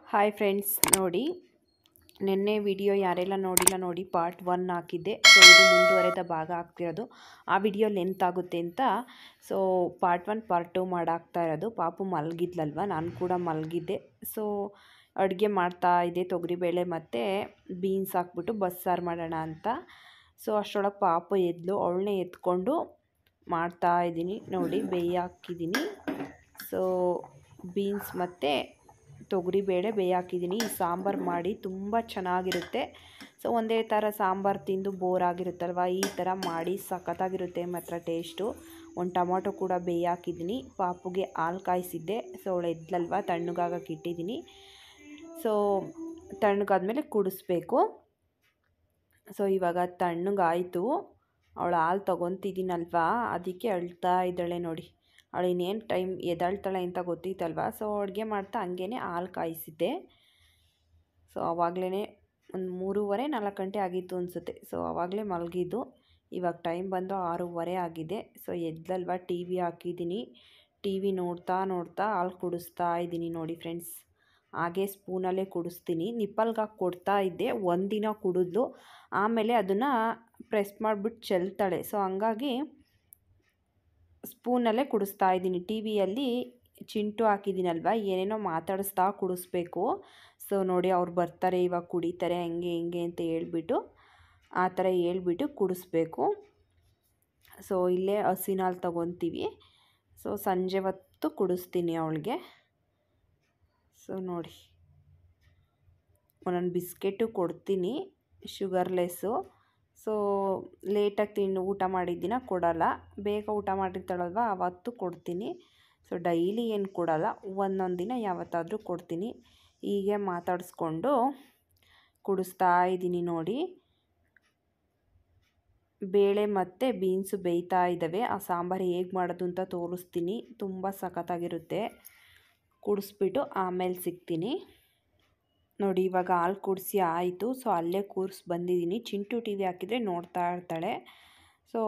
hi friends ನೋಡಿ ನಿನ್ನೆ video ಯಾರೆಲ್ಲ ನೋಡಿಲ್ಲ ನೋಡಿ ಪಾರ್ಟ್ ಒನ್ ಹಾಕಿದ್ದೆ ಸೊ ಇದು ಮುಂದುವರೆದ ಭಾಗ ಆಗ್ತಿರೋದು ಆ ವಿಡಿಯೋ ಲೆಂತ್ ಆಗುತ್ತೆ ಅಂತ so part one part two ಮಾಡಾಕ್ತಾ ಇರೋದು ಪಾಪು ಮಲಗಿದ್ಲಲ್ವ ನಾನು ಕೂಡ ಮಲಗಿದ್ದೆ ಸೊ ಅಡುಗೆ ಮಾಡ್ತಾ ಇದ್ದೆ ತೊಗರಿಬೇಳೆ ಮತ್ತು ಬೀನ್ಸ್ ಹಾಕ್ಬಿಟ್ಟು ಬಸ್ಸಾರು ಮಾಡೋಣ ಅಂತ ಸೊ ಅಷ್ಟರೊಳಗೆ ಪಾಪು ಎದ್ಲು ಅವಳನ್ನೇ ಎತ್ಕೊಂಡು ಮಾಡ್ತಾ ಇದ್ದೀನಿ ನೋಡಿ ಬೇಯ ಹಾಕಿದ್ದೀನಿ ಸೊ ಬೀನ್ಸ್ ಮತ್ತು ತೊಗರಿಬೇಳೆ ಬೇಯ ಹಾಕಿದ್ದೀನಿ ಈ ಸಾಂಬಾರು ಮಾಡಿ ತುಂಬ ಚೆನ್ನಾಗಿರುತ್ತೆ ಸೊ ಒಂದೇ ಥರ ಸಾಂಬಾರು ತಿಂದು ಬೋರ್ ಆಗಿರುತ್ತಲ್ವ ಈ ಥರ ಮಾಡಿ ಸಖತ್ತಾಗಿರುತ್ತೆ ಮಾತ್ರ ಟೇಸ್ಟು ಒಂದು ಟೊಮೊಟೊ ಕೂಡ ಬೇಯ ಹಾಕಿದ್ದೀನಿ ಪಾಪುಗೆ ಹಾಲು ಕಾಯಿಸಿದ್ದೆ ಸೊ ಅವಳು ಎದ್ಲಲ್ವ ತಣ್ಣಗಾಗಕ್ಕೆ ಇಟ್ಟಿದ್ದೀನಿ ಸೊ ತಣ್ಣಗಾದ್ಮೇಲೆ ಕುಡಿಸ್ಬೇಕು ಸೊ ಇವಾಗ ತಣ್ಣಗಾಯಿತು ಅವಳು ಹಾಲು ತೊಗೊತಿದ್ದೀನಲ್ವಾ ಅದಕ್ಕೆ ಅಳ್ತಾ ಇದ್ದಾಳೆ ನೋಡಿ ಅವಳು ಇನ್ನೇನು ಟೈಮ್ ಎದ್ದಾಳ್ತಾಳೆ ಅಂತ ಗೊತ್ತಿತ್ತಲ್ವ ಸೊ ಅಡುಗೆ ಮಾಡ್ತಾ ಹಂಗೇ ಹಾಲು ಕಾಯಿಸಿದ್ದೆ ಸೊ ಆವಾಗಲೇ ಒಂದು ಮೂರುವರೆ ನಾಲ್ಕು ಗಂಟೆ ಆಗಿತ್ತು ಅನಿಸುತ್ತೆ ಸೊ ಆವಾಗಲೇ ಮಲಗಿದ್ದು ಇವಾಗ ಟೈಮ್ ಬಂದು ಆರೂವರೆ ಆಗಿದೆ ಸೊ ಎದ್ದಲ್ವ ಟಿ ವಿ ಹಾಕಿದ್ದೀನಿ ಟಿ ವಿ ನೋಡ್ತಾ ನೋಡ್ತಾ ಹಾಲು ಕುಡಿಸ್ತಾ ಇದ್ದೀನಿ ನೋಡಿ ಫ್ರೆಂಡ್ಸ್ ಹಾಗೆ ಸ್ಪೂನಲ್ಲೇ ಕುಡಿಸ್ತೀನಿ ನಿಪ್ಪಲ್ಗೆ ಹಾಕಿ ಕೊಡ್ತಾ ಇದ್ದೆ ಒಂದಿನ ಕುಡಿದ್ಲು ಆಮೇಲೆ ಅದನ್ನು ಪ್ರೆಸ್ ಮಾಡಿಬಿಟ್ಟು ಚೆಲ್ತಾಳೆ ಸೊ ಹಂಗಾಗಿ ಸ್ಪೂನಲ್ಲೇ ಕುಡಿಸ್ತಾ ಇದ್ದೀನಿ ಟಿ ವಿಯಲ್ಲಿ ಚಿಂಟು ಹಾಕಿದ್ದೀನಲ್ವ ಏನೇನೋ ಮಾತಾಡಿಸ್ತಾ ಕುಡಿಸ್ಬೇಕು ಸೊ ನೋಡಿ ಅವ್ರು ಬರ್ತಾರೆ ಇವಾಗ ಕುಡಿತಾರೆ ಹಂಗೆ ಹಿಂಗೆ ಅಂತ ಹೇಳ್ಬಿಟ್ಟು ಆ ಥರ ಹೇಳ್ಬಿಟ್ಟು ಕುಡಿಸ್ಬೇಕು ಸೊ ಇಲ್ಲೇ ಹಸಿನ ಹಾಲು ತೊಗೊತೀವಿ ಸೊ ಸಂಜೆ ಹೊತ್ತು ಕುಡಿಸ್ತೀನಿ ಅವಳಿಗೆ ಸೊ ನೋಡಿ ಒಂದೊಂದು ಬಿಸ್ಕೆಟು ಕೊಡ್ತೀನಿ ಶುಗರ್ಲೆಸ್ಸು ಸೊ ಲೇಟಾಗಿ ತಿಂದು ಊಟ ಮಾಡಿದ್ದಿನ ಕೊಡಲ್ಲ ಬೇಗ ಊಟ ಮಾಡಿರ್ತಾಳಲ್ವ ಆವತ್ತು ಕೊಡ್ತೀನಿ ಸೊ ಡೈಲಿ ಏನು ಕೊಡಲ್ಲ ಒಂದೊಂದು ದಿನ ಯಾವತ್ತಾದರೂ ಕೊಡ್ತೀನಿ ಹೀಗೆ ಮಾತಾಡಿಸ್ಕೊಂಡು ಕುಡಿಸ್ತಾ ಇದ್ದೀನಿ ನೋಡಿ ಬೇಳೆ ಮತ್ತು ಬೀನ್ಸು ಬೇಯ್ತಾ ಇದ್ದಾವೆ ಆ ಸಾಂಬಾರು ಹೇಗೆ ಮಾಡೋದು ಅಂತ ತೋರಿಸ್ತೀನಿ ತುಂಬ ಸಖತ್ತಾಗಿರುತ್ತೆ ಕುಡಿಸ್ಬಿಟ್ಟು ಆಮೇಲೆ ಸಿಗ್ತೀನಿ ನೋಡಿ ಇವಾಗ ಹಾಲು ಕುಡಿಸಿ ಆಯಿತು ಸೊ ಅಲ್ಲೇ ಕೂರಿಸಿ ಬಂದಿದ್ದೀನಿ ಚಿಂಟು ಟಿ ವಿ ಹಾಕಿದರೆ ನೋಡ್ತಾ ಇರ್ತಾಳೆ ಸೊ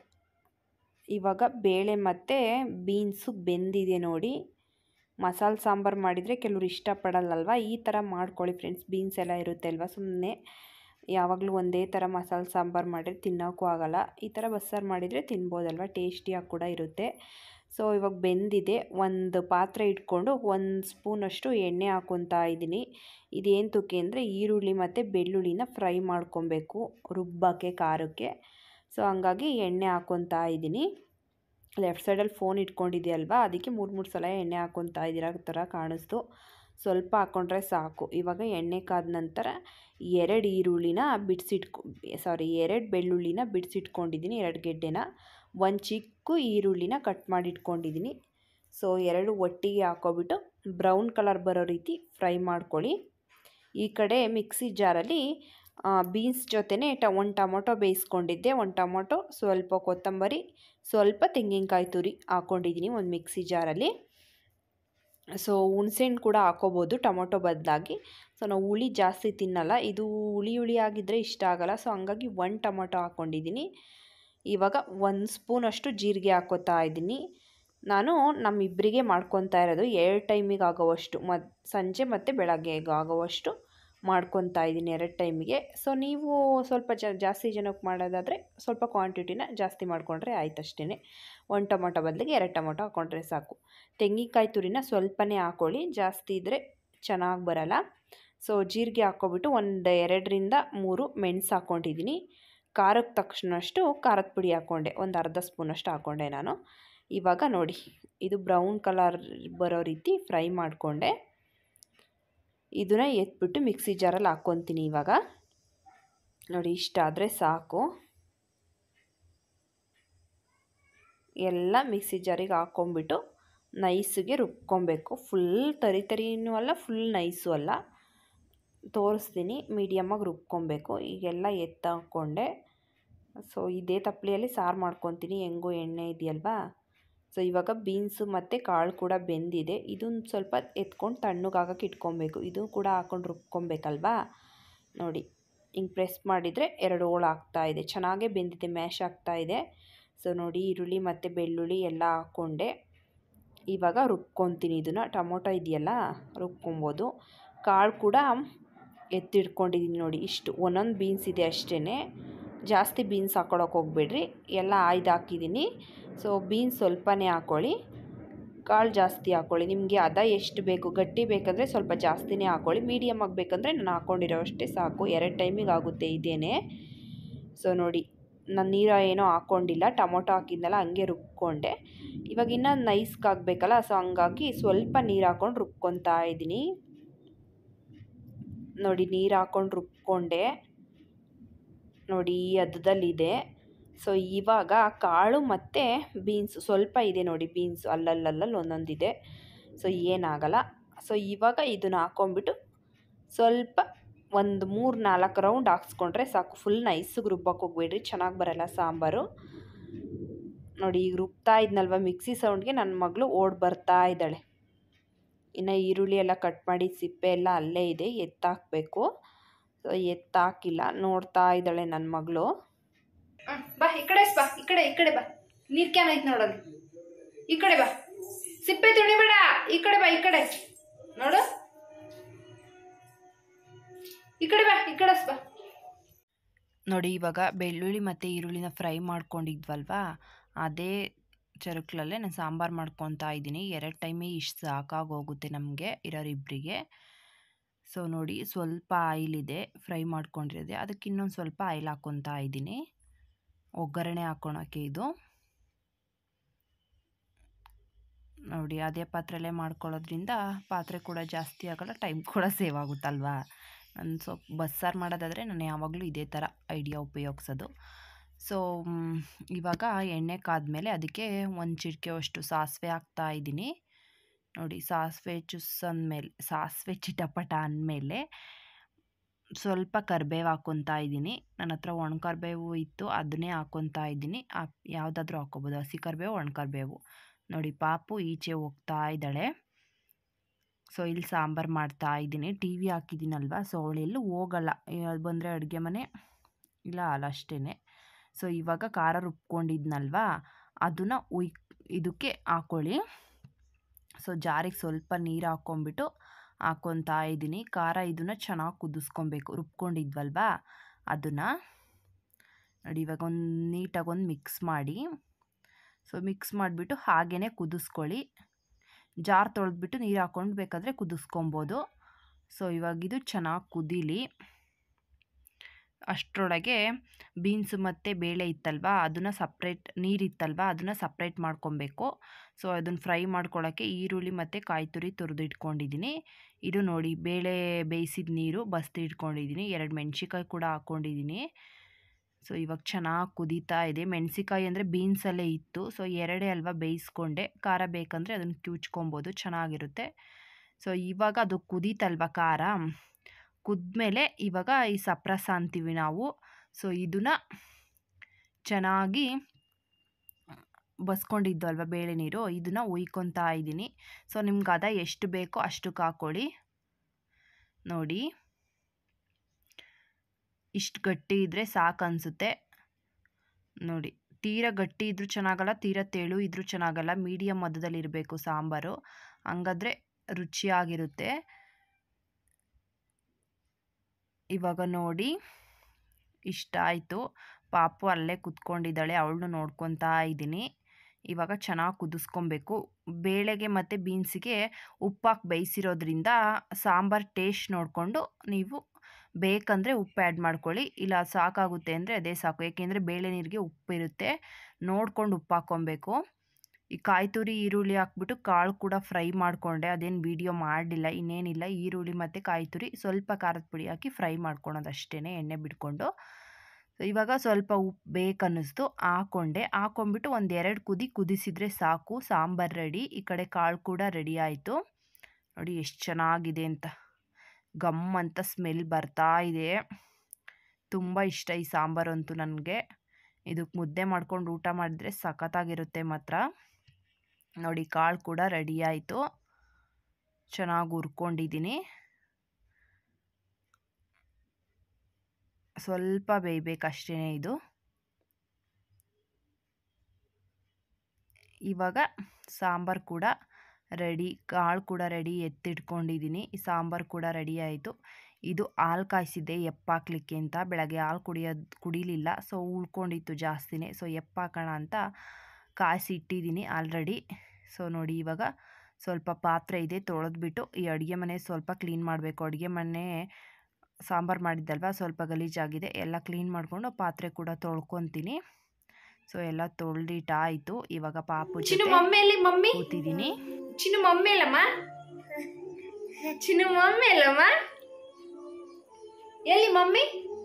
ಇವಾಗ ಬೇಳೆ ಮತ್ತು ಬೀನ್ಸು ಬೆಂದಿದೆ ನೋಡಿ ಮಸಾಲೆ ಸಾಂಬಾರು ಮಾಡಿದರೆ ಕೆಲವ್ರು ಇಷ್ಟಪಡಲ್ಲಲ್ವ ಈ ಥರ ಮಾಡ್ಕೊಳ್ಳಿ ಫ್ರೆಂಡ್ಸ್ ಬೀನ್ಸ್ ಎಲ್ಲ ಇರುತ್ತೆ ಅಲ್ವ ಸುಮ್ಮನೆ ಯಾವಾಗಲೂ ಒಂದೇ ಥರ ಮಸಾಲೆ ಸಾಂಬಾರು ಮಾಡಿದ್ರೆ ತಿನ್ನೋಕ್ಕೂ ಆಗೋಲ್ಲ ಈ ಥರ ಬಸ್ಸಾರು ಮಾಡಿದರೆ ತಿನ್ಬೋದಲ್ವ ಟೇಸ್ಟಿಯಾಗಿ ಕೂಡ ಇರುತ್ತೆ ಸೊ ಇವಾಗ ಬೆಂದಿದೆ ಒಂದು ಪಾತ್ರೆ ಇಟ್ಕೊಂಡು ಒಂದು ಸ್ಪೂನಷ್ಟು ಎಣ್ಣೆ ಹಾಕ್ಕೊತಾ ಇದ್ದೀನಿ ಇದೇನು ತುಕ್ಕೆ ಅಂದರೆ ಈರುಳ್ಳಿ ಮತ್ತು ಬೆಳ್ಳುಳ್ಳಿನ ಫ್ರೈ ಮಾಡ್ಕೊಬೇಕು ರುಬ್ಬಕ್ಕೆ ಖಾರಕ್ಕೆ ಸೊ ಹಂಗಾಗಿ ಎಣ್ಣೆ ಹಾಕ್ಕೊತಾ ಇದ್ದೀನಿ ಲೆಫ್ಟ್ ಸೈಡಲ್ಲಿ ಫೋನ್ ಇಟ್ಕೊಂಡಿದೆಯಲ್ವಾ ಅದಕ್ಕೆ ಮೂರು ಮೂರು ಸಲ ಎಣ್ಣೆ ಹಾಕ್ಕೊತಾ ಇದ್ದೀರ ಥರ ಕಾಣಿಸ್ತು ಸ್ವಲ್ಪ ಹಾಕ್ಕೊಂಡ್ರೆ ಸಾಕು ಇವಾಗ ಎಣ್ಣೆ ಕಾದ ನಂತರ ಎರಡು ಈರುಳ್ಳಿನ ಬಿಡಿಸಿಟ್ಕೊ ಸಾರಿ ಎರಡು ಬೆಳ್ಳುಳ್ಳಿನ ಬಿಡಿಸಿಟ್ಕೊಂಡಿದ್ದೀನಿ ಎರಡು ಗೆಡ್ಡೆನ ಒಂದು ಚಿಕ್ಕ ಈರುಳ್ಳಿನ ಕಟ್ ಮಾಡಿ ಇಟ್ಕೊಂಡಿದ್ದೀನಿ ಸೊ ಎರಡು ಒಟ್ಟಿಗೆ ಹಾಕ್ಕೊಬಿಟ್ಟು ಬ್ರೌನ್ ಕಲರ್ ಬರೋ ರೀತಿ ಫ್ರೈ ಮಾಡ್ಕೊಳ್ಳಿ ಈ ಕಡೆ ಮಿಕ್ಸಿ ಜಾರಲ್ಲಿ ಬೀನ್ಸ್ ಜೊತೆನೇ ಟ ಒಂದು ಟೊಮೊಟೊ ಬೇಯಿಸ್ಕೊಂಡಿದ್ದೆ ಒಂದು ಟೊಮೊಟೊ ಸ್ವಲ್ಪ ಕೊತ್ತಂಬರಿ ಸ್ವಲ್ಪ ತೆಂಗಿನಕಾಯಿ ತುರಿ ಹಾಕ್ಕೊಂಡಿದ್ದೀನಿ ಒಂದು ಮಿಕ್ಸಿ ಜಾರಲ್ಲಿ ಸೊ ಹುಣ್ಸೆಹಣ್ಣು ಕೂಡ ಹಾಕೋಬೋದು ಟೊಮೊಟೊ ಬದಲಾಗಿ ಸೊ ನಾವು ಹುಳಿ ಜಾಸ್ತಿ ತಿನ್ನಲ್ಲ ಇದು ಹುಳಿ ಹುಳಿ ಆಗಿದ್ದರೆ ಇಷ್ಟ ಆಗೋಲ್ಲ ಸೊ ಹಂಗಾಗಿ ಒಂದು ಟೊಮೊಟೊ ಹಾಕ್ಕೊಂಡಿದ್ದೀನಿ ಇವಾಗ ಒಂದು ಸ್ಪೂನಷ್ಟು ಜೀರಿಗೆ ಹಾಕೋತಾ ಇದ್ದೀನಿ ನಾನು ನಮ್ಮಿಬ್ಬರಿಗೆ ಮಾಡ್ಕೊತಾ ಇರೋದು ಎರಡು ಟೈಮಿಗೆ ಆಗೋವಷ್ಟು ಮತ್ತು ಸಂಜೆ ಮತ್ತು ಬೆಳಗ್ಗೆ ಆಗೋವಷ್ಟು ಮಾಡ್ಕೊತಾ ಇದ್ದೀನಿ ಎರಡು ಟೈಮಿಗೆ ಸೊ ನೀವು ಸ್ವಲ್ಪ ಜ ಜಾಸ್ತಿ ಜನಕ್ಕೆ ಮಾಡೋದಾದರೆ ಸ್ವಲ್ಪ ಕ್ವಾಂಟಿಟಿನ ಜಾಸ್ತಿ ಮಾಡಿಕೊಂಡ್ರೆ ಆಯ್ತು ಅಷ್ಟೇ ಒಂದು ಟೊಮೊಟೊ ಬದಲಿಗೆ ಎರಡು ಟೊಮೊಟೊ ಹಾಕ್ಕೊಂಡ್ರೆ ಸಾಕು ತೆಂಗಿನಕಾಯಿ ತುರಿನ ಸ್ವಲ್ಪನೇ ಹಾಕ್ಕೊಳ್ಳಿ ಜಾಸ್ತಿ ಇದ್ದರೆ ಚೆನ್ನಾಗಿ ಬರಲ್ಲ ಸೊ ಜೀರಿಗೆ ಹಾಕ್ಕೊಬಿಟ್ಟು ಒಂದು ಎರಡರಿಂದ ಮೂರು ಮೆಣಸು ಹಾಕ್ಕೊಂಡಿದ್ದೀನಿ ಖಾರಕ್ಕೆ ತಕ್ಷಣಷ್ಟು ಖಾರದ ಪುಡಿ ಹಾಕ್ಕೊಂಡೆ ಒಂದು ಅರ್ಧ ಸ್ಪೂನಷ್ಟು ಹಾಕ್ಕೊಂಡೆ ನಾನು ಇವಾಗ ನೋಡಿ ಇದು ಬ್ರೌನ್ ಕಲರ್ ಬರೋ ರೀತಿ ಫ್ರೈ ಮಾಡಿಕೊಂಡೆ ಇದನ್ನು ಎತ್ಬಿಟ್ಟು ಮಿಕ್ಸಿ ಜಾರಲ್ಲಿ ಹಾಕ್ಕೊತೀನಿ ಇವಾಗ ನೋಡಿ ಇಷ್ಟ ಆದರೆ ಸಾಕು ಎಲ್ಲ ಮಿಕ್ಸಿ ಜಾರಿಗೆ ಹಾಕ್ಕೊಂಬಿಟ್ಟು ನೈಸಿಗೆ ರುಬ್ಕೊಬೇಕು ಫುಲ್ ತರಿ ತರಿನೂ ಅಲ್ಲ ಫುಲ್ ನೈಸು ಅಲ್ಲ ತೋರಿಸ್ತೀನಿ ಮೀಡಿಯಮಾಗಿ ರುಬ್ಕೊಬೇಕು ಈಗೆಲ್ಲ ಎತ್ತ ಹಾಕ್ಕೊಂಡೆ ಸೊ ಇದೇ ತಪ್ಪಲೆಯಲ್ಲಿ ಸಾರು ಮಾಡ್ಕೊತೀನಿ ಹೆಂಗೋ ಎಣ್ಣೆ ಇದೆಯಲ್ವಾ ಸೊ ಇವಾಗ ಬೀನ್ಸು ಮತ್ತು ಕಾಳು ಕೂಡ ಬೆಂದಿದೆ ಇದನ್ನು ಸ್ವಲ್ಪ ಎತ್ಕೊಂಡು ತಣ್ಣಗಾಗಕ್ಕೆ ಇಟ್ಕೊಬೇಕು ಇದು ಕೂಡ ಹಾಕ್ಕೊಂಡು ರುಬ್ಕೊಬೇಕಲ್ವಾ ನೋಡಿ ಹಿಂಗೆ ಪ್ರೆಸ್ ಮಾಡಿದರೆ ಎರಡು ಹೋಳು ಆಗ್ತಾಯಿದೆ ಚೆನ್ನಾಗೇ ಬೆಂದಿದೆ ಮ್ಯಾಶ್ ಆಗ್ತಾಯಿದೆ ಸೊ ನೋಡಿ ಈರುಳ್ಳಿ ಮತ್ತು ಬೆಳ್ಳುಳ್ಳಿ ಎಲ್ಲ ಹಾಕ್ಕೊಂಡೆ ಇವಾಗ ರುಬ್ಕೊತೀನಿ ಇದನ್ನು ಟೊಮೊಟೊ ಇದೆಯಲ್ಲ ರುಬ್ಕೊಬೋದು ಕಾಳು ಕೂಡ ಎತ್ತಿಟ್ಕೊಂಡಿದ್ದೀನಿ ನೋಡಿ ಇಷ್ಟು ಒಂದೊಂದು ಬೀನ್ಸ್ ಇದೆ ಅಷ್ಟೇ ಜಾಸ್ತಿ ಬೀನ್ಸ್ ಹಾಕ್ಕೊಳಕ್ಕೆ ಹೋಗ್ಬೇಡ್ರಿ ಎಲ್ಲ ಆಯ್ದು ಹಾಕಿದ್ದೀನಿ ಸೊ ಬೀನ್ಸ್ ಸ್ವಲ್ಪನೇ ಹಾಕ್ಕೊಳ್ಳಿ ಕಾಳು ಜಾಸ್ತಿ ಹಾಕ್ಕೊಳ್ಳಿ ನಿಮಗೆ ಅದ ಎಷ್ಟು ಬೇಕು ಗಟ್ಟಿ ಬೇಕಂದರೆ ಸ್ವಲ್ಪ ಜಾಸ್ತಿನೇ ಹಾಕ್ಕೊಳ್ಳಿ ಮೀಡಿಯಮ್ ಆಗಬೇಕಂದ್ರೆ ನಾನು ಹಾಕ್ಕೊಂಡಿರೋ ಅಷ್ಟೇ ಸಾಕು ಎರಡು ಟೈಮಿಗೆ ಆಗುತ್ತೆ ಇದೇನೆ ಸೊ ನೋಡಿ ನಾನು ನೀರು ಏನೋ ಹಾಕ್ಕೊಂಡಿಲ್ಲ ಟೊಮೊಟೊ ಹಾಕಿದ್ನಲ್ಲ ಹಂಗೆ ರುಬ್ಕೊಂಡೆ ಇವಾಗ ಇನ್ನೂ ನೈಸ್ಗೆ ಆಗಬೇಕಲ್ಲ ಸೊ ಹಂಗಾಗಿ ಸ್ವಲ್ಪ ನೀರು ಹಾಕ್ಕೊಂಡು ರುಬ್ಕೊತಾ ಇದ್ದೀನಿ ನೋಡಿ ನೀರು ಹಾಕ್ಕೊಂಡು ರುಬ್ಕೊಂಡೆ ನೋಡಿ ಈ ಹದದಲ್ಲಿದೆ ಸೊ ಇವಾಗ ಕಾಳು ಮತ್ತು ಬೀನ್ಸ್ ಸ್ವಲ್ಪ ಇದೆ ನೋಡಿ ಬೀನ್ಸ್ ಅಲ್ಲಲ್ಲಲ್ಲಿ ಒಂದೊಂದಿದೆ ಸೊ ಏನಾಗಲ್ಲ ಸೊ ಇವಾಗ ಇದನ್ನು ಹಾಕ್ಕೊಂಬಿಟ್ಟು ಸ್ವಲ್ಪ ಒಂದು ಮೂರು ನಾಲ್ಕು ರೌಂಡ್ ಹಾಕ್ಸ್ಕೊಂಡ್ರೆ ಸಾಕು ಫುಲ್ ನೈಸಿಗೆ ರುಬ್ಬಕ್ಕೆ ಹೋಗ್ಬೇಡ್ರಿ ಚೆನ್ನಾಗಿ ಬರಲ್ಲ ಸಾಂಬಾರು ನೋಡಿ ಈಗ ರುಬ್ತಾ ಇದ್ನಲ್ವ ಮಿಕ್ಸಿ ಸೌಂಡ್ಗೆ ನನ್ನ ಮಗಳು ಓಡ್ ಬರ್ತಾ ಇದ್ದಾಳೆ ಇನ್ನು ಈರುಳ್ಳಿ ಎಲ್ಲ ಕಟ್ ಮಾಡಿ ಸಿಪ್ಪೆ ಎಲ್ಲ ಅಲ್ಲೇ ಇದೆ ಎತ್ತಾಕಬೇಕು ಸೊ ಎತ್ತಾಕಿಲ್ಲ ನೋಡ್ತಾ ಇದ್ದಾಳೆ ನನ್ನ ಮಗಳು ಬಾ ಈ ಕಡೆ ಬಾ ಈ ಕಡೆ ಈ ಕಡೆ ಬಾ ನೀರ್ ಕ್ಯಾನ್ ಐತ್ ನೋಡಲ್ಲಿ ಈ ಕಡೆ ಬಾ ಸಿಪ್ಪೆ ತುಳಿಬೇಡ ಈ ಕಡೆ ಬಾ ಈ ಕಡೆ ನೋಡು ಈ ಕಡೆ ಬಾ ಈ ಕಡೆ ಬಾ ನೋಡಿ ಇವಾಗ ಬೆಳ್ಳುಳ್ಳಿ ಮತ್ತು ಈರುಳ್ಳಿನ ಫ್ರೈ ಮಾಡ್ಕೊಂಡಿದ್ವಲ್ವಾ ಅದೇ ಚರುಕ್ಲಲ್ಲೇ ನಾನು ಸಾಂಬಾರು ಮಾಡ್ಕೊತಾ ಇದ್ದೀನಿ ಎರಡು ಟೈಮೇ ಇಷ್ಟು ಸಾಕಾಗೋಗುತ್ತೆ ನಮಗೆ ಇರೋರಿಬ್ಬರಿಗೆ ಸೊ ನೋಡಿ ಸ್ವಲ್ಪ ಆಯಿಲ್ ಇದೆ ಫ್ರೈ ಮಾಡ್ಕೊಂಡಿರೋದೆ ಅದಕ್ಕೆ ಇನ್ನೊಂದು ಸ್ವಲ್ಪ ಆಯಿಲ್ ಹಾಕ್ಕೊತಾ ಇದ್ದೀನಿ ಒಗ್ಗರಣೆ ಹಾಕ್ಕೊಳಕ್ಕೆ ಇದು ನೋಡಿ ಅದೇ ಪಾತ್ರೆಯಲ್ಲೇ ಮಾಡ್ಕೊಳ್ಳೋದ್ರಿಂದ ಪಾತ್ರೆ ಕೂಡ ಜಾಸ್ತಿ ಆಗೋಲ್ಲ ಟೈಮ್ ಕೂಡ ಸೇವ್ ಆಗುತ್ತಲ್ವಾ ನಾನು ಸ್ವಲ್ಪ ಬಸ್ಸಾರು ಮಾಡೋದಾದರೆ ನಾನು ಯಾವಾಗಲೂ ಇದೇ ಥರ ಐಡಿಯಾ ಉಪಯೋಗಿಸೋದು ಸೊ ಇವಾಗ ಎಣ್ಣೆ ಕಾದ್ಮೇಲೆ ಅದಕ್ಕೆ ಒಂದು ಚಿಟಿಕೆ ಅಷ್ಟು ಸಾಸಿವೆ ಹಾಕ್ತಾ ಇದ್ದೀನಿ ನೋಡಿ ಸಾಸಿವೆ ಚುಸ್ಸಂದ್ಮೇಲೆ ಸಾಸಿವೆ ಚಿಟಪಟ ಅಂದಮೇಲೆ ಸ್ವಲ್ಪ ಕರಿಬೇವು ಹಾಕ್ಕೊತಾ ಇದ್ದೀನಿ ನನ್ನ ಹತ್ರ ಒಣ ಕರಿಬೇವು ಇತ್ತು ಅದನ್ನೇ ಹಾಕ್ಕೊತಾ ಇದ್ದೀನಿ ಯಾವುದಾದ್ರೂ ಹಾಕ್ಕೊಬೋದು ಹಸಿ ಕರಿಬೇವು ಒಣ ಕರಿಬೇವು ನೋಡಿ ಪಾಪು ಈಚೆ ಹೋಗ್ತಾ ಇದ್ದಾಳೆ ಸೊ ಇಲ್ಲಿ ಸಾಂಬಾರು ಮಾಡ್ತಾ ಇದ್ದೀನಿ ಟಿ ವಿ ಹಾಕಿದ್ದೀನಲ್ವ ಸೊ ಅವಳೆಲ್ಲೂ ಹೋಗಲ್ಲ ಅದು ಬಂದರೆ ಅಡುಗೆ ಮನೆ ಇಲ್ಲ ಅಲ್ಲ ಅಷ್ಟೇ ಸೊ ಇವಾಗ ಖಾರ ರುಬ್ಕೊಂಡಿದ್ನಲ್ವಾ ಅದನ್ನು ಉಯ್ ಇದಕ್ಕೆ ಹಾಕ್ಕೊಳ್ಳಿ ಸೊ ಜಾರಿಗೆ ಸ್ವಲ್ಪ ನೀರು ಹಾಕ್ಕೊಂಬಿಟ್ಟು ಹಾಕ್ಕೊತಾ ಇದ್ದೀನಿ ಖಾರ ಇದನ್ನು ಚೆನ್ನಾಗಿ ಕುದಿಸ್ಕೊಬೇಕು ರುಬ್ಕೊಂಡಿದ್ವಲ್ವಾ ಅದನ್ನು ನೋಡಿ ಇವಾಗ ಒಂದು ನೀಟಾಗಿ ಒಂದು ಮಿಕ್ಸ್ ಮಾಡಿ ಸೊ ಮಿಕ್ಸ್ ಮಾಡಿಬಿಟ್ಟು ಹಾಗೇ ಕುದಿಸ್ಕೊಳ್ಳಿ ಜಾರ್ ತೊಳೆದ್ಬಿಟ್ಟು ನೀರು ಹಾಕ್ಕೊಂಡು ಬೇಕಾದರೆ ಕುದಿಸ್ಕೊಬೋದು ಸೊ ಇವಾಗ ಇದು ಚೆನ್ನಾಗಿ ಕುದೀಲಿ ಅಷ್ಟರೊಳಗೆ ಬೀನ್ಸು ಮತ್ತು ಬೇಳೆ ಇತ್ತಲ್ವ ಅದನ್ನು ಸಪ್ರೇಟ್ ನೀರಿತ್ತಲ್ವ ಅದನ್ನು ಸಪ್ರೇಟ್ ಮಾಡ್ಕೊಬೇಕು ಸೊ ಅದನ್ನು ಫ್ರೈ ಮಾಡ್ಕೊಳ್ಳೋಕ್ಕೆ ಈರುಳ್ಳಿ ಮತ್ತು ಕಾಯಿ ತುರಿ ತುರಿದು ಇಟ್ಕೊಂಡಿದ್ದೀನಿ ಇದು ನೋಡಿ ಬೇಳೆ ಬೇಯಿಸಿದ ನೀರು ಬಸ್ದು ಇಟ್ಕೊಂಡಿದ್ದೀನಿ ಎರಡು ಮೆಣಸಿಕಾಯಿ ಕೂಡ ಹಾಕ್ಕೊಂಡಿದ್ದೀನಿ ಸೊ ಇವಾಗ ಚೆನ್ನಾಗಿ ಕುದೀತಾ ಇದೆ ಮೆಣಸಿಕಾಯಿ ಅಂದರೆ ಬೀನ್ಸಲ್ಲೇ ಇತ್ತು ಸೊ ಎರಡೇ ಅಲ್ವಾ ಬೇಯಿಸ್ಕೊಂಡೆ ಖಾರ ಬೇಕಂದರೆ ಅದನ್ನು ಕ್ಯೂಚ್ಕೊಬೋದು ಚೆನ್ನಾಗಿರುತ್ತೆ ಸೊ ಇವಾಗ ಅದು ಕುದೀತಲ್ವ ಖಾರ ಕುದ್ಮೇಲೆ ಇವಾಗ ಈ ಸಪ್ರಸ ಅಂತೀವಿ ನಾವು ಸೊ ಇದನ್ನು ಚೆನ್ನಾಗಿ ಬಸ್ಕೊಂಡಿದ್ದು ಬೇಳೆ ನೀರು ಇದನ್ನು ಉಯ್ಕೊತಾ ಇದ್ದೀನಿ ಸೊ ನಿಮ್ಗೆ ಅದ ಎಷ್ಟು ಬೇಕೋ ಅಷ್ಟಕ್ಕೆ ಹಾಕ್ಕೊಳ್ಳಿ ನೋಡಿ ಇಷ್ಟು ಗಟ್ಟಿ ಇದ್ದರೆ ಸಾಕು ಅನಿಸುತ್ತೆ ನೋಡಿ ತೀರ ಗಟ್ಟಿ ಇದ್ರೂ ಚೆನ್ನಾಗಲ್ಲ ತೀರ ತೆಳು ಇದ್ರೂ ಚೆನ್ನಾಗಲ್ಲ ಮೀಡಿಯಮ್ ಮಧ್ಯದಲ್ಲಿ ಇರಬೇಕು ಸಾಂಬಾರು ಹಂಗಾದ್ರೆ ರುಚಿಯಾಗಿರುತ್ತೆ ಇವಾಗ ನೋಡಿ ಇಷ್ಟ ಆಯಿತು ಪಾಪು ಅಲ್ಲೇ ಕುತ್ಕೊಂಡಿದ್ದಾಳೆ ಅವಳನ್ನು ನೋಡ್ಕೊತಾ ಇದ್ದೀನಿ ಇವಾಗ ಚೆನ್ನಾಗಿ ಕುದಿಸ್ಕೊಬೇಕು ಬೇಳೆಗೆ ಮತ್ತು ಬೀನ್ಸಿಗೆ ಉಪ್ಪಾಕಿ ಬೇಯಿಸಿರೋದ್ರಿಂದ ಸಾಂಬಾರು ಟೇಸ್ಟ್ ನೋಡಿಕೊಂಡು ನೀವು ಬೇಕಂದರೆ ಉಪ್ಪು ಆ್ಯಡ್ ಮಾಡ್ಕೊಳ್ಳಿ ಇಲ್ಲ ಸಾಕಾಗುತ್ತೆ ಅಂದರೆ ಅದೇ ಸಾಕು ಏಕೆಂದರೆ ಬೇಳೆ ನೀರಿಗೆ ಉಪ್ಪಿರುತ್ತೆ ನೋಡ್ಕೊಂಡು ಉಪ್ಪು ಹಾಕ್ಕೊಬೇಕು ಈ ಕಾಯಿ ತುರಿ ಈರುಳ್ಳಿ ಹಾಕ್ಬಿಟ್ಟು ಕಾಳು ಕೂಡ ಫ್ರೈ ಮಾಡಿಕೊಂಡೆ ಅದೇನು ವೀಡಿಯೋ ಮಾಡಲಿಲ್ಲ ಇನ್ನೇನಿಲ್ಲ ಈರುಳ್ಳಿ ಮತ್ತು ಕಾಯಿ ತುರಿ ಸ್ವಲ್ಪ ಖಾರದ ಪುಡಿ ಹಾಕಿ ಫ್ರೈ ಮಾಡ್ಕೊಳೋದು ಅಷ್ಟೇ ಎಣ್ಣೆ ಬಿಟ್ಕೊಂಡು ಇವಾಗ ಸ್ವಲ್ಪ ಉಪ್ಪು ಬೇಕನ್ನಿಸ್ತು ಹಾಕ್ಕೊಂಡೆ ಹಾಕ್ಕೊಂಬಿಟ್ಟು ಒಂದು ಎರಡು ಕುದಿ ಕುದಿಸಿದರೆ ಸಾಕು ಸಾಂಬಾರು ರೆಡಿ ಈ ಕಡೆ ಕಾಳು ಕೂಡ ರೆಡಿ ಆಯಿತು ನೋಡಿ ಎಷ್ಟು ಚೆನ್ನಾಗಿದೆ ಅಂತ ಗಮ್ ಅಂತ ಸ್ಮೆಲ್ ಬರ್ತಾ ಇದೆ ತುಂಬ ಇಷ್ಟ ಈ ಸಾಂಬಾರು ಅಂತೂ ನನಗೆ ಇದಕ್ಕೆ ಮುದ್ದೆ ಮಾಡ್ಕೊಂಡು ಊಟ ಮಾಡಿದರೆ ಸಖತ್ತಾಗಿರುತ್ತೆ ಮಾತ್ರ ನೋಡಿ ಕಾಳು ಕೂಡ ರೆಡಿ ಆಯಿತು ಚೆನ್ನಾಗಿ ಹುರ್ಕೊಂಡಿದ್ದೀನಿ ಸ್ವಲ್ಪ ಬೇಯಬೇಕಷ್ಟೇ ಇದು ಇವಾಗ ಸಾಂಬಾರು ಕೂಡ ರೆಡಿ ಕಾಳು ಕೂಡ ರೆಡಿ ಎತ್ತಿಟ್ಕೊಂಡಿದ್ದೀನಿ ಸಾಂಬಾರು ಕೂಡ ರೆಡಿ ಆಯಿತು ಇದು ಹಾಲು ಕಾಯಿಸಿದ್ದೆ ಎಪ್ಪಾಕ್ಲಿಕ್ಕೆ ಅಂತ ಬೆಳಗ್ಗೆ ಹಾಲು ಕುಡಿಯೋದು ಕುಡಿಲಿಲ್ಲ ಸೊ ಉಳ್ಕೊಂಡಿತ್ತು ಜಾಸ್ತಿನೇ ಸೊ ಎಪ್ಪಾಕೋಣ ಅಂತ ಕಾಯಿಸಿ ಇಟ್ಟಿದ್ದೀನಿ ಆಲ್ರೆಡಿ ಸೊ ನೋಡಿ ಇವಾಗ ಸ್ವಲ್ಪ ಪಾತ್ರೆ ಇದೆ ತೊಳೆದ್ಬಿಟ್ಟು ಈ ಅಡುಗೆ ಮನೆ ಸ್ವಲ್ಪ ಕ್ಲೀನ್ ಮಾಡಬೇಕು ಅಡುಗೆ ಮನೆ ಸಾಂಬಾರು ಮಾಡಿದ್ದಲ್ವ ಸ್ವಲ್ಪ ಗಲೀಜಾಗಿದೆ ಎಲ್ಲ ಕ್ಲೀನ್ ಮಾಡಿಕೊಂಡು ಪಾತ್ರೆ ಕೂಡ ತೊಳ್ಕೊತೀನಿ ಸೊ ಎಲ್ಲ ತೊಳೆದಿಟ್ಟಾಯಿತು ಇವಾಗ ಪಾಪು ಚಿನ್ನು ಜೊತೆ ಮಮ್ಮಿ ಎಲ್ಲಿ ಮಮ್ಮಿ ಕೂತಿದ್ದೀನಿ ಚಿನ್ನು ಮಮ್ಮಿ ಅಲ್ಲಮ್ಮ ಚಿನ್ನು ಮಮ್ಮಿ ಅಲ್ಲಮ್ಮ ಎಲ್ಲಿ ಮಮ್ಮಿ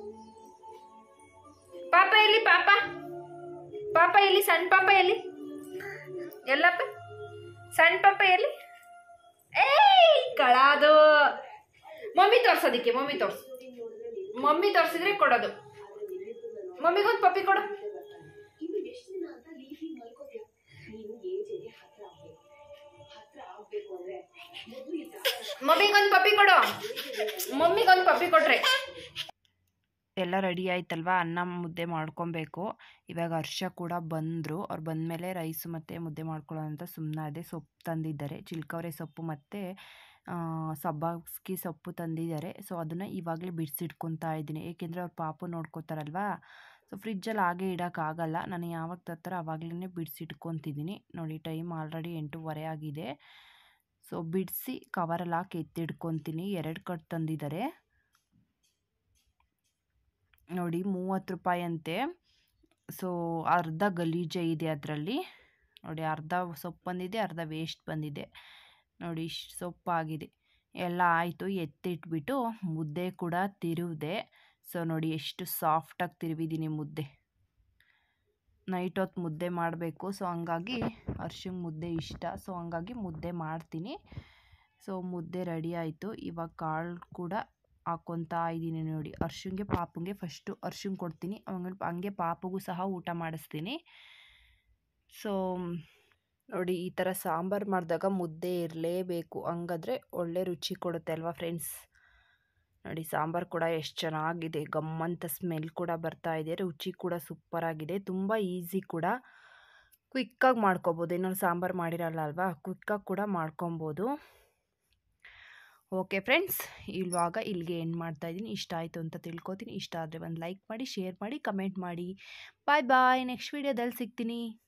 ಪಾಪ ಎಲ್ಲಿ ಪಾಪ ಪಾಪ ಎಲ್ಲಿ ಸಣ್ಣ ಪಾಪ ಎಲ್ಲಿ ಎಲ್ಲಪ್ಪ ಸಣ್ಣ ಪಾಪ ಎಲ್ಲಿ ಏಯ್ ಕಳಾದು ಮಮ್ಮಿ ತೋರ್ಸೋದಿಕ್ಕೆ ಮಮ್ಮಿ ತೋರ್ಸು ಮಮ್ಮಿ ತೋರ್ಸಿದ್ರೆ ಕೊಡೋದು ಮಮ್ಮಿಗೊಂದು ಪಪ್ಪಿ ಕೊಡು ಮಮ್ಮಿಗೊಂದು ಪಪ್ಪಿ ಕೊಡು ಮಮ್ಮಿಗೊಂದು ಪಪ್ಪಿ ಕೊಟ್ರೆ ಎಲ್ಲ ರೆಡಿ ಆಯ್ತಲ್ವ ಅನ್ನ ಮುದ್ದೆ ಮಾಡ್ಕೊಬೇಕು ಇವಾಗ ಹರ್ಷ ಕೂಡ ಬಂದರು ಅವ್ರು ಬಂದಮೇಲೆ ರೈಸು ಮತ್ತು ಮುದ್ದೆ ಮಾಡ್ಕೊಳ್ಳೋ ಅಂತ ಸುಮ್ಮನಾದೆ ಸೊಪ್ಪು ತಂದಿದ್ದಾರೆ ಚಿಲ್ಕವರೆ ಸೊಪ್ಪು ಮತ್ತು ಸಬ್ಬಾಸ್ಗಿ ಸೊಪ್ಪು ತಂದಿದ್ದಾರೆ ಸೊ ಅದನ್ನು ಇವಾಗಲೇ ಬಿಡಿಸಿಟ್ಕೊತಾ ಇದ್ದೀನಿ ಏಕೆಂದರೆ ಅವ್ರ ಪಾಪು ನೋಡ್ಕೋತಾರಲ್ವಾ ಸೊ ಫ್ರಿಜ್ಜಲ್ಲಿ ಹಾಗೆ ಇಡೋಕ್ಕಾಗಲ್ಲ ನಾನು ಯಾವಾಗ ತರ್ತಾರೋ ಆವಾಗಲೇ ಬಿಡಿಸಿಟ್ಕೊತಿದ್ದೀನಿ ನೋಡಿ ಟೈಮ್ ಆಲ್ರೆಡಿ ಎಂಟೂವರೆ ಆಗಿದೆ ಸೊ ಬಿಡಿಸಿ ಕವರಲ್ಲಿ ಹಾಕಿ ಎತ್ತಿಡ್ಕೊತೀನಿ ಎರಡು ಕಟ್ ತಂದಿದ್ದಾರೆ ನೋಡಿ ಮೂವತ್ತು ರೂಪಾಯಿ ಅಂತೆ ಸೊ ಅರ್ಧ ಗಲೀಜೆ ಇದೆ ಅದರಲ್ಲಿ ನೋಡಿ ಅರ್ಧ ಸೊಪ್ಪು ಬಂದಿದೆ ಅರ್ಧ ವೇಸ್ಟ್ ಬಂದಿದೆ ನೋಡಿ ಇಷ್ಟು ಸೊಪ್ಪಾಗಿದೆ ಎಲ್ಲ ಆಯಿತು ಎತ್ತಿಟ್ಬಿಟ್ಟು ಮುದ್ದೆ ಕೂಡ ತಿರುವಿದೆ ಸೊ ನೋಡಿ ಎಷ್ಟು ಸಾಫ್ಟಾಗಿ ತಿರುವಿದ್ದೀನಿ ಮುದ್ದೆ ನೈಟ್ ಹೊತ್ತು ಮುದ್ದೆ ಮಾಡಬೇಕು ಸೊ ಹಂಗಾಗಿ ಅರ್ಶಿಂಗ್ ಮುದ್ದೆ ಇಷ್ಟ ಸೊ ಹಂಗಾಗಿ ಮುದ್ದೆ ಮಾಡ್ತೀನಿ ಸೊ ಮುದ್ದೆ ರೆಡಿ ಆಯಿತು ಇವಾಗ ಕಾಳು ಕೂಡ ಹಾಕ್ಕೊತಾ ಇದ್ದೀನಿ ನೋಡಿ ಅರ್ಶಿಂಗೆ ಪಾಪುಗೆ ಫಸ್ಟು ಅರ್ಶಿಂಗ್ ಕೊಡ್ತೀನಿ ಹಂಗೆ ಹಂಗೆ ಪಾಪುಗೂ ಸಹ ಊಟ ಮಾಡಿಸ್ತೀನಿ ಸೊ ನೋಡಿ ಈ ಥರ ಸಾಂಬಾರು ಮಾಡಿದಾಗ ಮುದ್ದೆ ಇರಲೇಬೇಕು ಹಂಗಾದ್ರೆ ಒಳ್ಳೆ ರುಚಿ ಕೊಡುತ್ತೆ ಅಲ್ವಾ ಫ್ರೆಂಡ್ಸ್ ನೋಡಿ ಸಾಂಬಾರು ಕೂಡ ಎಷ್ಟು ಚೆನ್ನಾಗಿದೆ ಗಮ್ಮಂತ ಸ್ಮೆಲ್ ಕೂಡ ಬರ್ತಾ ಇದೆ ರುಚಿ ಕೂಡ ಸೂಪರಾಗಿದೆ ತುಂಬ ಈಸಿ ಕೂಡ ಕ್ವಿಕ್ಕಾಗಿ ಮಾಡ್ಕೊಬೋದು ಇನ್ನೊಂದು ಸಾಂಬಾರು ಮಾಡಿರಲ್ಲ ಅಲ್ವಾ ಕ್ವಿಕ್ಕಾಗಿ ಕೂಡ ಮಾಡ್ಕೊಬೋದು ಓಕೆ ಫ್ರೆಂಡ್ಸ್ ಇವಾಗ ಇಲ್ಲಿಗೆ ಏನು ಮಾಡ್ತಾ ಇದ್ದೀನಿ ಇಷ್ಟ ಆಯಿತು ಅಂತ ತಿಳ್ಕೊತೀನಿ ಇಷ್ಟ ಆದರೆ ಒಂದು ಲೈಕ್ ಮಾಡಿ ಶೇರ್ ಮಾಡಿ ಕಮೆಂಟ್ ಮಾಡಿ ಬಾಯ್ ಬಾಯ್ ನೆಕ್ಸ್ಟ್ ವೀಡಿಯೋದಲ್ಲಿ ಸಿಗ್ತೀನಿ